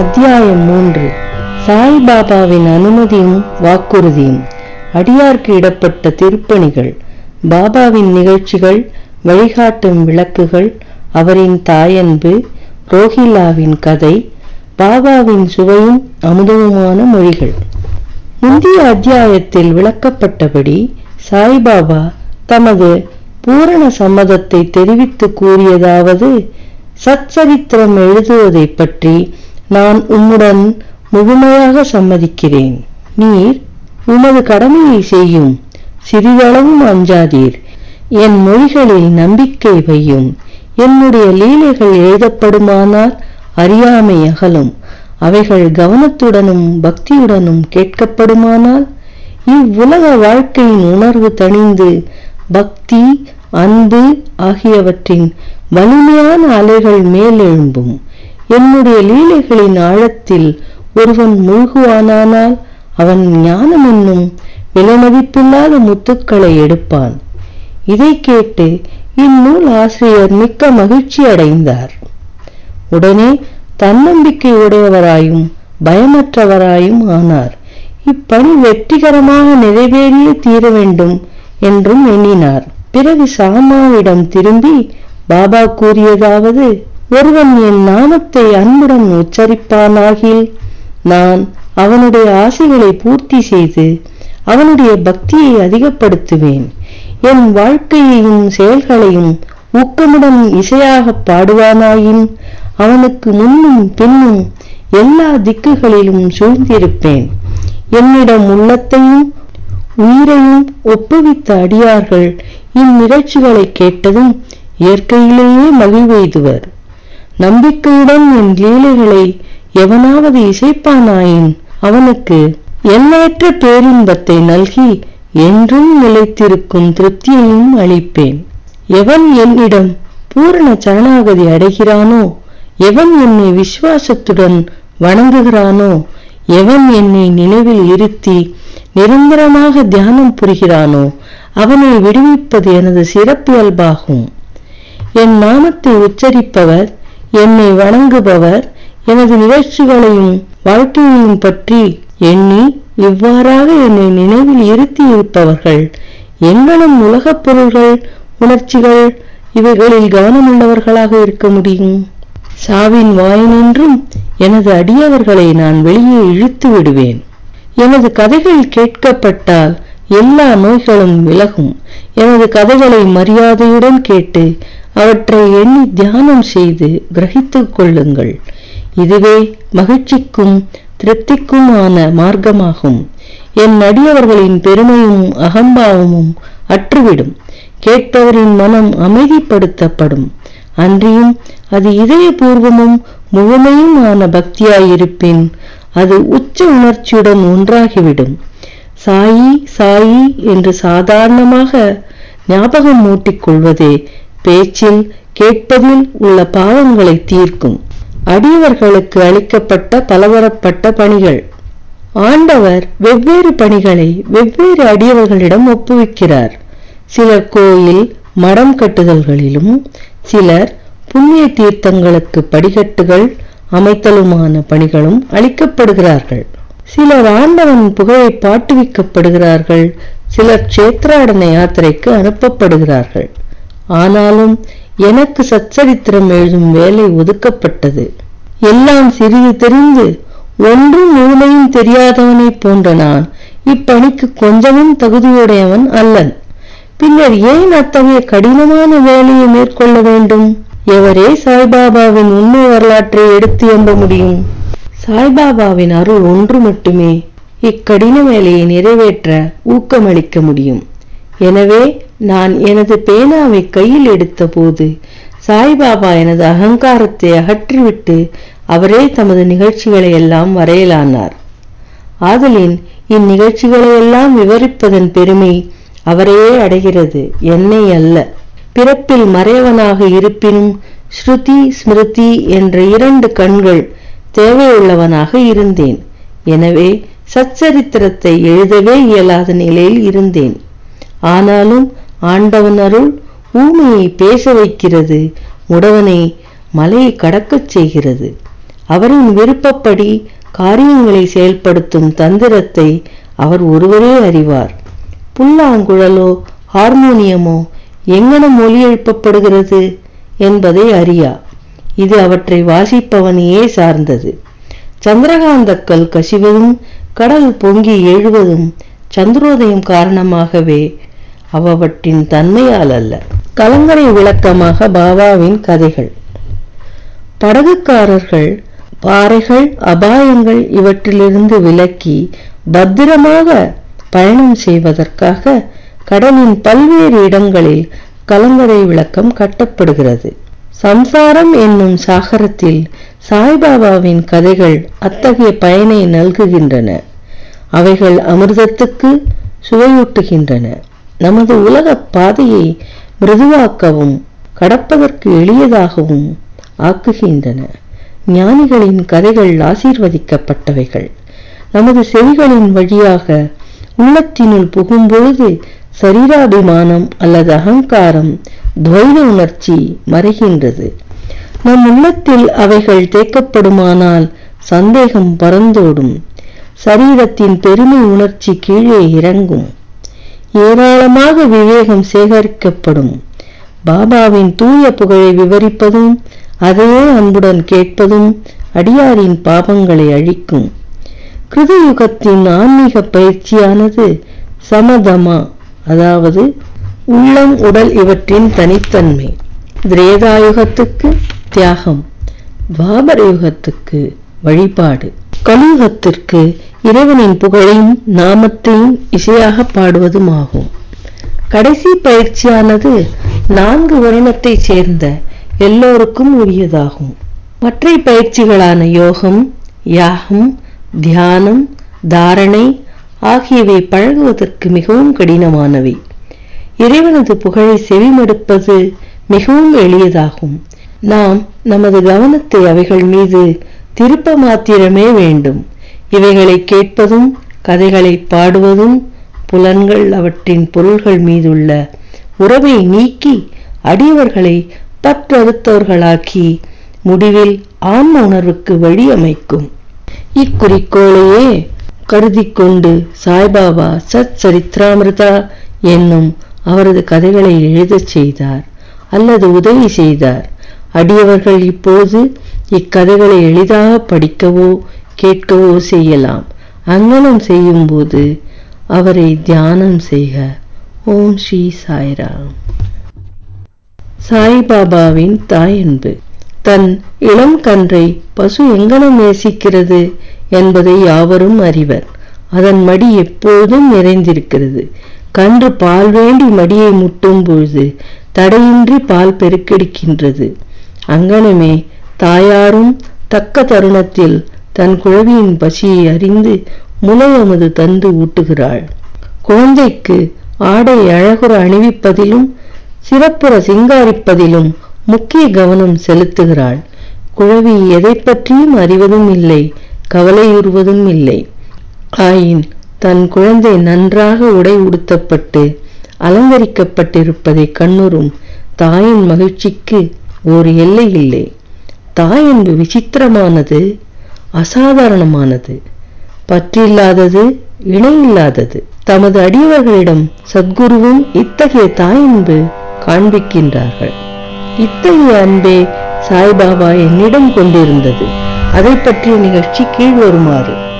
அத்தியாயம் மூன்று சாய்பாபாவின் அனுமதியும் வாக்குறுதியும் அடியார்க்கு இடப்பட்ட திருப்பணிகள் பாபாவின் நிகழ்ச்சிகள் வழிகாட்டும் விளக்குகள் அவரின் தாயன்பு ரோஹில்லாவின் கதை பாபாவின் சுவையும் அமுதமுமான மொழிகள் முந்தைய அத்தியாயத்தில் விளக்கப்பட்டபடி சாய்பாபா தமது பூரண சம்மதத்தை தெரிவித்து கூறியதாவது சச்சரித்திரம் எழுதுவதைப் பற்றி நான் உம்முடன் முழுமையாக சம்மதிக்கிறேன் நீர் உமது கடமையை செய்யும் சிறிதளவும் அஞ்சாதீர் என் மொழிகளில் நம்பிக்கை வையும் என்னுடைய லீலைகள் எழுதப்படுமானால் அறியாமை அகலும் அவைகள் கவனத்துடனும் பக்தியுடனும் கேட்கப்படுமானால் இவ்வுலக வாழ்க்கையின் உணர்வு தணிந்து பக்தி அன்பு ஆகியவற்றின் வலிமையான அலைகள் மேலெழும்பும் என்னுடைய லீலைகளின் ஆழத்தில் ஒருவன் மூழ்குவானானால் அவன் ஞானம் என்னும் விலைமதிப்பில்லாத முத்துக்களை எடுப்பான் இதை கேட்டு இந்நூல் ஆசிரியர் மிக்க மகிழ்ச்சி அடைந்தார் உடனே தன்னம்பிக்கை உடையவராயும் பயமற்றவராயும் ஆனார் இப்பணி வெற்றிகரமாக நிறைவேறியே தீர வேண்டும் என்றும் எண்ணினார் பிறகு சாமாவிடம் திரும்பி பாபா கூறியதாவது ஒருவன் என் நாமத்தை அன்புடன் உச்சரிப்பானாகில் நான் அவனுடைய ஆசைகளை பூர்த்தி செய்து அவனுடைய பக்தியை அதிகப்படுத்துவேன் என் வாழ்க்கையையும் செயல்களையும் ஊக்கமுடன் இசையாக பாடுவானாயின் அவனுக்கு முன்னும் பின்னும் எல்லா திக்குகளிலும் சூழ்ந்திருப்பேன் என்னிடம் உள்ளத்தையும் உயிரையும் ஒப்புவித்த அடியார்கள் இந்நிகழ்ச்சிகளை கேட்டதும் இயற்கையிலேயே மகிழ்வெய்துவர் நம்பிக்கையுடன் என் லீலைகளை எவனாவது இசைப்பானாயின் அவனுக்கு எண்ணற்ற பேரின்பத்தை நல்கி என்றும் நிலைத்திருக்கும் திருப்தியையும் அளிப்பேன் எவன் என்னிடம் பூரண சரணாகதி அடைகிறானோ எவன் என்னை விசுவாசத்துடன் வணங்குகிறானோ எவன் என்னை நினைவில் இருத்தி நிரந்தரமாக தியானம் புரிகிறானோ அவனை விடுவிப்பது எனது சிறப்பியல்பாகும் என் நாமத்தை உச்சரிப்பவர் என்னை வணங்குபவர் எனது நிகழ்ச்சிகளையும் வாழ்க்கையையும் பற்றி எண்ணி இவ்வாறாக என்னை நினைவில் இருத்தி இருப்பவர்கள் எங்கனும் உலகப் பொருள்கள் உணர்ச்சிகள் இவைகளில் கவனமுள்ளவர்களாக இருக்க முடியும் சாவின் வாயினின்றும் எனது அடியவர்களை நான் வெளியே இழுத்து விடுவேன் எனது கதைகள் கேட்கப்பட்டால் எல்லா நோய்களும் விலகும் எனது கதைகளை மரியாதையுடன் கேட்டு அவற்றை எண்ணி தியானம் செய்து கிரகித்துக் கொள்ளுங்கள் இதுவே மகிழ்ச்சிக்கும் திருப்திக்குமான மார்க்கமாகும் என் அடியவர்களின் பெருமையும் அகம்பாவமும் அற்றுவிடும் கேட்பவரின் மனம் அமைதிப்படுத்தப்படும் அன்றியும் அது இதயபூர்வமும் முழுமையுமான பக்தியாயிருப்பின் அது உச்ச உணர்ச்சியுடன் ஒன்றாகிவிடும் சாயி சாயி என்று சாதாரணமாக ஞாபகம் மூட்டிக் கொள்வதே பேச்சில் கேட்பதில் உள்ள பாவங்களை தீர்க்கும் அடியவர்களுக்கு அளிக்கப்பட்ட பலதரப்பட்ட பணிகள் ஆண்டவர் வெவ்வேறு பணிகளை வெவ்வேறு அடியவர்களிடம் ஒப்புவிக்கிறார் சிலர் கோயில் மடம் கட்டுதல்களிலும் சிலர் புண்ணிய தீர்த்தங்களுக்கு படிக்கட்டுகள் அமைத்தலுமான பணிகளும் அளிக்கப்படுகிறார்கள் சிலர் ஆண்டவன் புகழை பாட்டுவிக்கப்படுகிறார்கள் சிலர் கஷேத்ராடன யாத்திரைக்கு அனுப்பப்படுகிறார்கள் ஆனாலும் எனக்கு சச்சரித்திரம் எழுதும் வேலை ஒதுக்கப்பட்டது எல்லாம் சிறிது தெரிந்து ஒன்றும் முழுமையும் தெரியாதவனைப் போன்ற நான் இப்பணிக்கு கொஞ்சமும் தகுதியுடையவன் அல்லன் பின்னர் ஏன் அத்தகைய கடினமான வேலையை மேற்கொள்ள வேண்டும் எவரே சாய்பாபாவின் உண்மை வரலாற்றை எடுத்து எம்ப முடியும் சாய்பாபாவின் அருள் ஒன்று மட்டுமே இக்கடின வேலையை நிறைவேற்ற ஊக்கமளிக்க முடியும் எனவே நான் எனது பேனாவை கையில் எடுத்தபோது சாய்பாபா எனது அகங்காரத்தை அகற்றிவிட்டு அவரே தமது நிகழ்ச்சிகளை எல்லாம் வரையலானார் ஆதலின் இந்நிகழ்ச்சிகளை எல்லாம் விவரிப்பதன் பெருமை அவரையே அடைகிறது என்னை அல்ல பிறப்பில் மறையவனாக இருப்பினும் ஸ்ருதி ஸ்மிருதி என்ற இரண்டு கண்கள் தேவையுள்ளவனாக இருந்தேன் எனவே சச்சரித்திரத்தை எழுதவே இயலாத நிலையில் இருந்தேன் ஆனாலும் ஆண்டவன் அருள் ஊமையை பேச வைக்கிறது முடவனை மலையை கடக்கச் செய்கிறது அவரின் விருப்பப்படி காரியங்களை செயல்படுத்தும் தந்திரத்தை அவர் ஒருவரே அறிவார் புல்லாங்குழலோ ஹார்மோனியமோ எங்கனம் ஒலி எழுப்பப்படுகிறது என்பதை அறியா இது அவற்றை வாசிப்பவனையே சார்ந்தது சந்திரகாந்தக்கல் கசிவதும் கடல் பொங்கி எழுவதும் சந்திரோதயம் காரணமாகவே அவற்றின் தன்மையால் அல்ல கலங்கரை விளக்கமாக பாபாவின் கதைகள் படகுக்காரர்கள் பாறைகள் அபாயங்கள் இவற்றிலிருந்து விலக்கி பத்திரமாக பயணம் செய்வதற்காக கடலின் பல்வேறு இடங்களில் கலங்கரை விளக்கம் கட்டப்படுகிறது சம்சாரம் என்னும் சாகரத்தில் சாய்பாபாவின் கதைகள் அத்தகைய பயனை நல்குகின்றன அவைகள் அமிர்தத்துக்கு சுவையூட்டுகின்றன நமது உலக பாதையை மிருதுவாக்கவும் கடப்பதற்கு எளியதாகவும் ஆக்குகின்றன ஞானிகளின் கதைகள் ஆசீர்வதிக்கப்பட்டவைகள் நமது செவிகளின் வழியாக உள்ளத்தினுள் புகும்பொழுது சரீராபிமானம் அல்லது அகங்காரம் துவைத உணர்ச்சி மறைகின்றது நம் உள்ளத்தில் அவைகள் தேக்கப்படுமானால் சந்தேகம் பறந்தோடும் சரீரத்தின் பெருமை உணர்ச்சி கீழே இறங்கும் ஏராளமாக விவேகம் சேகரிக்கப்படும் பாபாவின் தூய புகழை விவரிப்பதும் அதையே அன்புடன் கேட்பதும் அடியாரின் பாவங்களை அழிக்கும் கிருதயுகத்தின் ஆன்மீக பயிற்சியானது சமதமா அதாவது உள்ளம் உடல் இவற்றின் தனித்தன்மை திரேதாயுகத்துக்கு தியாகம் துவாபர யுகத்துக்கு வழிபாடு கலியுகத்திற்கு இறைவனின் புகழையும் நாமத்தையும் இசையாக பாடுவதுமாகும் கடைசி பயிற்சியானது நான்கு வருணத்தை சேர்ந்த எல்லோருக்கும் உரியதாகும் மற்ற பயிற்சிகளான யோகம் யாகம் தியானம் தாரணை ஆகியவை பழகுவதற்கு மிகவும் கடினமானவை இறைவனது புகழை செவிமடுப்பது மிகவும் எளியதாகும் நாம் நமது கவனத்தை அவைகள் மீது திருப்ப மாத்திரமே வேண்டும் இவைகளை கேட்பதும் கதைகளை பாடுவதும் புலன்கள் அவற்றின் பொருள்கள் மீதுள்ள உறவை நீக்கி அடியவர்களை பற்றறுத்தவர்களாக்கி முடிவில் ஆன்ம உணர்வுக்கு வழி அமைக்கும் இக்குறிக்கோளையே கருதி கொண்டு சாய்பாபா சத் சரித்ராமிருதா என்னும் அவரது கதைகளை எழுதச் செய்தார் அல்லது உதவி செய்தார் அடியவர்கள் இப்போது இக்கதைகளை எளிதாக படிக்கவோ கேட்கவோ செய்யலாம் அங்கனம் செய்யும்போது அவரை தியானம் செய்க ஓம் ஸ்ரீ சாய்ராம் சாய்பாபாவின் தாயன்பு தன் இளம் கன்றை பசு எங்கனம் நேசிக்கிறது என்பதை யாவரும் அறிவர் அதன் மடி எப்போதும் நிறைந்திருக்கிறது கன்று பால் வேண்டி மடியை முட்டும் பொழுது தடையின்றி பால் பெருக்கெடுக்கின்றது அங்கனமே தாயாரும் தக்க தருணத்தில் தன் குழவியின் பசியை அறிந்து முளையமது தந்து ஊட்டுகிறாள் குழந்தைக்கு ஆடை அழகுற அணிவிப்பதிலும் சிறப்புற சிங்காரிப்பதிலும் முக்கிய கவனம் செலுத்துகிறாள் குழவி எதை பற்றியும் அறிவதும் இல்லை கவலையுறுவதும் இல்லை ஆயின் தன் குழந்தை நன்றாக உடை உடுத்தப்பட்டு அலங்கரிக்கப்பட்டிருப்பதை கண்ணுறும் தாயின் மகிழ்ச்சிக்கு ஒரு எல்லை இல்லை தாய் என்பது விசித்திரமானது அசாதாரணமானது பற்றில்லாதது இணையில்லாதது தமது அடியவர்களிடம் சத்குருவும் இத்தகைய தாயன்பு காண்பிக்கின்றார்கள் இத்தகைய அன்பே சாய்பாபா என்னிடம் கொண்டிருந்தது அதை பற்றிய நிகழ்ச்சி கீழ் வருமாறு